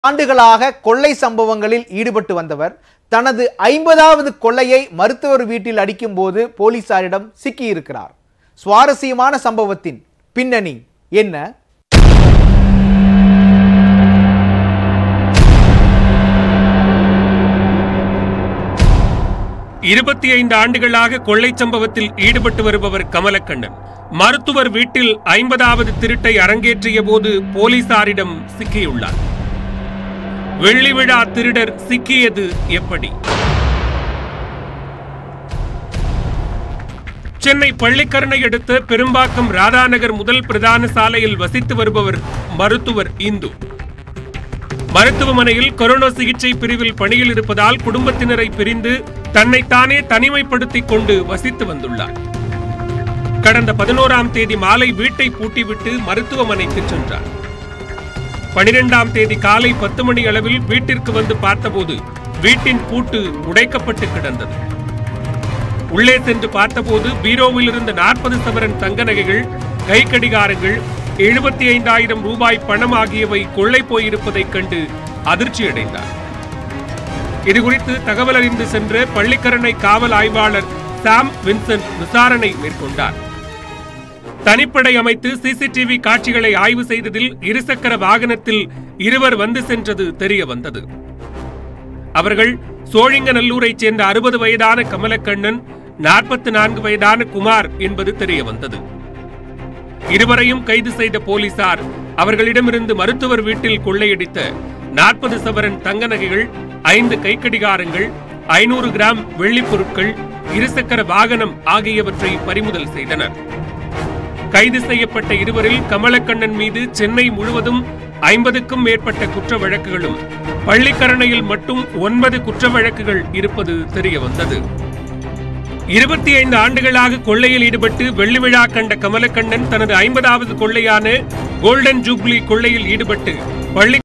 ஆண்டுகளாக கொள்ளை சம்பவங்களில் ஈடுபட்டு வந்தவர் தனது ஐம்பதாவது கொள்ளையை மருத்துவர் வீட்டில் அடிக்கும்போது போலீசாரிடம் சிக்கியிருக்கிறார் சுவாரஸ்யமான சம்பவத்தின் பின்னணி என்ன இருபத்தி ஐந்து ஆண்டுகளாக கொள்ளை சம்பவத்தில் ஈடுபட்டு வருபவர் கமலக்கண்ணன் மருத்துவர் வீட்டில் ஐம்பதாவது திருட்டை அரங்கேற்றிய போது போலீசாரிடம் சிக்கியுள்ளார் வெள்ளி விழா திருடர் சிக்கியது எப்படி சென்னை பள்ளிக்கரணை அடுத்த பெரும்பாக்கம் ராதாநகர் முதல் பிரதான சாலையில் வசித்து வருபவர் மருத்துவர் இந்து மருத்துவமனையில் கொரோனா சிகிச்சை பிரிவில் பணியில் இருப்பதால் குடும்பத்தினரை பிரிந்து தன்னைத்தானே தனிமைப்படுத்திக் கொண்டு வசித்து வந்துள்ளார் கடந்த பதினோராம் தேதி மாலை வீட்டை பூட்டிவிட்டு மருத்துவமனைக்கு சென்றார் பனிரெண்டாம் தேதி காலை பத்து மணி அளவில் வீட்டிற்கு வந்து பார்த்தபோது வீட்டின் பூட்டு உடைக்கப்பட்டு கிடந்தது உள்ளே சென்று பார்த்தபோது பீரோவில் இருந்த நாற்பது சவரன் தங்க நகைகள் கை கடிகாரங்கள் எழுபத்தி ஐந்தாயிரம் ரூபாய் பணம் ஆகியவை கொள்ளை போயிருப்பதைக் கண்டு அதிர்ச்சியடைந்தார் இதுகுறித்து தகவல் அறிந்து சென்ற பள்ளிக்கரணை காவல் ஆய்வாளர் சாம் வின்சென்ட் விசாரணை மேற்கொண்டார் தனிப்படை அமைத்து சிசிடிவி காட்சிகளை ஆய்வு செய்ததில் இருசக்கர வாகனத்தில் இருவர் வந்து சென்றது தெரிய வந்தது அவர்கள் சோழிங்கநல்லூரைச் சேர்ந்த அறுபது வயதான கமலக்கண்ணன் நாற்பத்தி நான்கு வயதான குமார் என்பது தெரிய வந்தது இருவரையும் கைது செய்த போலீசார் அவர்களிடமிருந்து மருத்துவர் வீட்டில் கொள்ளையடித்த நாற்பது சவரன் தங்க நகைகள் ஐந்து கைக்கடிகாரங்கள் ஐநூறு கிராம் வெள்ளிப் பொருட்கள் இருசக்கர வாகனம் ஆகியவற்றை பறிமுதல் செய்தனர் கைது செய்யப்பட்ட இருவரில் கமலக்கண்ணன் மீது சென்னை முழுவதும் ஐம்பதுக்கும் மேற்பட்ட குற்ற வழக்குகளும் பள்ளிக்கரணையில் மட்டும் ஒன்பது குற்ற வழக்குகள் இருப்பது தெரிய வந்தது இருபத்தி ஐந்து ஆண்டுகளாக கொள்ளையில் ஈடுபட்டு வெள்ளி விழா கண்ட கமலக்கண்ணன் தனது ஐம்பதாவது கொள்ளையான கோல்டன் ஜூப்ளி கொள்ளையில் ஈடுபட்டு பள்ளி